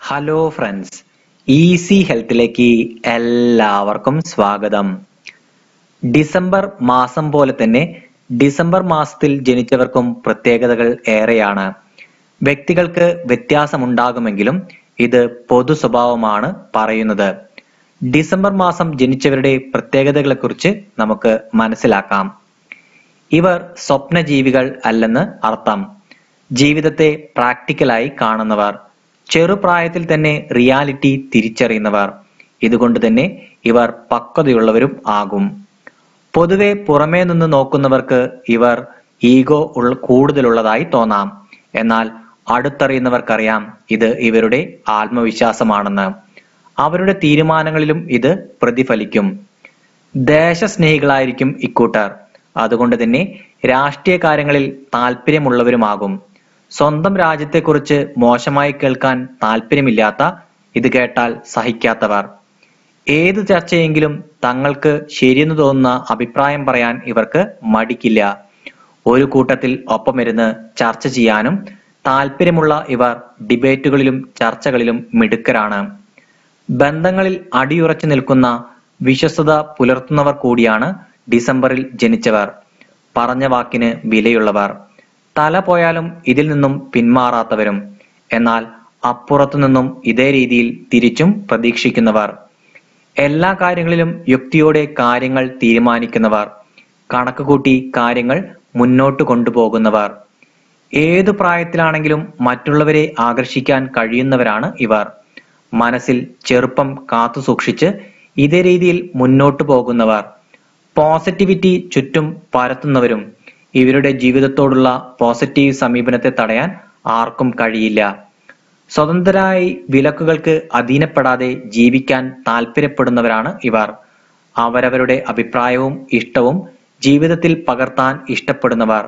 hello friends easy ഹെൽത്തിലേക്ക് എല്ലാവർക്കും സ്വാഗതം December മാസം പോലെ തന്നെ ഡിസംബർ മാസത്തിൽ ജനിച്ചവർക്കും പ്രത്യേകതകൾ ഏറെയാണ് വ്യക്തികൾക്ക് വ്യത്യാസമുണ്ടാകുമെങ്കിലും ഇത് പൊതു സ്വഭാവമാണ് പറയുന്നത് ഡിസംബർ മാസം ജനിച്ചവരുടെ പ്രത്യേകതകളെക്കുറിച്ച് നമുക്ക് മനസ്സിലാക്കാം ഇവർ സ്വപ്നജീവികൾ അല്ലെന്ന് അർത്ഥം ജീവിതത്തെ പ്രാക്ടിക്കലായി കാണുന്നവർ ചെറുപ്രായത്തിൽ തന്നെ റിയാലിറ്റി തിരിച്ചറിയുന്നവർ ഇതുകൊണ്ട് തന്നെ ഇവർ പക്വതയുള്ളവരും ആകും പൊതുവെ പുറമേ നിന്ന് നോക്കുന്നവർക്ക് ഇവർ ഈഗോ ഉള്ള കൂടുതലുള്ളതായി തോന്നാം എന്നാൽ അടുത്തറിയുന്നവർക്കറിയാം ഇത് ഇവരുടെ ആത്മവിശ്വാസമാണെന്ന് അവരുടെ തീരുമാനങ്ങളിലും ഇത് പ്രതിഫലിക്കും ദേശസ്നേഹികളായിരിക്കും ഇക്കൂട്ടർ അതുകൊണ്ട് തന്നെ രാഷ്ട്രീയ കാര്യങ്ങളിൽ താല്പര്യമുള്ളവരുമാകും സ്വന്തം രാജ്യത്തെക്കുറിച്ച് മോശമായി കേൾക്കാൻ താല്പര്യമില്ലാത്ത ഇത് കേട്ടാൽ സഹിക്കാത്തവർ ഏത് ചർച്ചയെങ്കിലും തങ്ങൾക്ക് ശരിയെന്ന് തോന്നുന്ന അഭിപ്രായം പറയാൻ ഇവർക്ക് മടിക്കില്ല ഒരു കൂട്ടത്തിൽ ഒപ്പമിരുന്ന് ചർച്ച ചെയ്യാനും താല്പര്യമുള്ള ഇവർ ഡിബേറ്റുകളിലും ചർച്ചകളിലും മിടുക്കരാണ് ബന്ധങ്ങളിൽ അടിയുറച്ചു നിൽക്കുന്ന വിശ്വസ്തത പുലർത്തുന്നവർ കൂടിയാണ് ഡിസംബറിൽ ജനിച്ചവർ പറഞ്ഞ വാക്കിന് വിലയുള്ളവർ തല പോയാലും ഇതിൽ നിന്നും പിന്മാറാത്തവരും എന്നാൽ അപ്പുറത്തു നിന്നും ഇതേ രീതിയിൽ തിരിച്ചും പ്രതീക്ഷിക്കുന്നവർ എല്ലാ കാര്യങ്ങളിലും യുക്തിയോടെ കാര്യങ്ങൾ തീരുമാനിക്കുന്നവർ കണക്ക് കൂട്ടി കാര്യങ്ങൾ മുന്നോട്ട് കൊണ്ടുപോകുന്നവർ ഏതു പ്രായത്തിലാണെങ്കിലും മറ്റുള്ളവരെ ആകർഷിക്കാൻ കഴിയുന്നവരാണ് ഇവർ മനസ്സിൽ ചെറുപ്പം കാത്തു സൂക്ഷിച്ച് ഇതേ രീതിയിൽ മുന്നോട്ടു പോകുന്നവർ പോസിറ്റിവിറ്റി ചുറ്റും പരത്തുന്നവരും ഇവരുടെ ജീവിതത്തോടുള്ള പോസിറ്റീവ് സമീപനത്തെ തടയാൻ ആർക്കും കഴിയില്ല സ്വതന്ത്രരായി വിലക്കുകൾക്ക് അധീനപ്പെടാതെ ജീവിക്കാൻ താല്പര്യപ്പെടുന്നവരാണ് ഇവർ അവരവരുടെ അഭിപ്രായവും ഇഷ്ടവും ജീവിതത്തിൽ പകർത്താൻ ഇഷ്ടപ്പെടുന്നവർ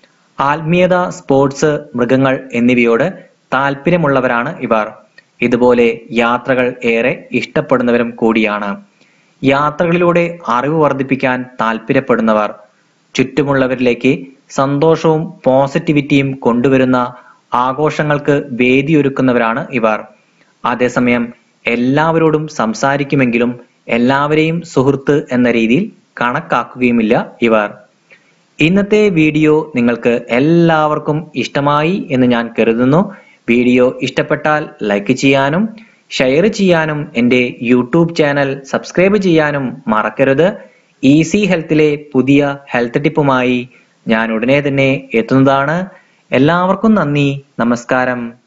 ആത്മീയത സ്പോർട്സ് മൃഗങ്ങൾ എന്നിവയോട് താല്പര്യമുള്ളവരാണ് ഇവർ ഇതുപോലെ യാത്രകൾ ഏറെ ഇഷ്ടപ്പെടുന്നവരും കൂടിയാണ് യാത്രകളിലൂടെ അറിവ് വർദ്ധിപ്പിക്കാൻ താല്പര്യപ്പെടുന്നവർ ചുറ്റുമുള്ളവരിലേക്ക് സന്തോഷവും പോസിറ്റിവിറ്റിയും കൊണ്ടുവരുന്ന ആഘോഷങ്ങൾക്ക് വേദിയൊരുക്കുന്നവരാണ് ഇവർ അതേസമയം എല്ലാവരോടും സംസാരിക്കുമെങ്കിലും എല്ലാവരെയും സുഹൃത്ത് എന്ന രീതിയിൽ കണക്കാക്കുകയുമില്ല ഇവർ ഇന്നത്തെ വീഡിയോ നിങ്ങൾക്ക് എല്ലാവർക്കും ഇഷ്ടമായി എന്ന് ഞാൻ കരുതുന്നു വീഡിയോ ഇഷ്ടപ്പെട്ടാൽ ലൈക്ക് ചെയ്യാനും ഷെയർ ചെയ്യാനും എൻ്റെ യൂട്യൂബ് ചാനൽ സബ്സ്ക്രൈബ് ചെയ്യാനും മറക്കരുത് ഈസി ഹെൽത്തിലെ പുതിയ ഹെൽത്ത് ടിപ്പുമായി ഞാൻ ഉടനെ തന്നെ എത്തുന്നതാണ് എല്ലാവർക്കും നന്ദി നമസ്കാരം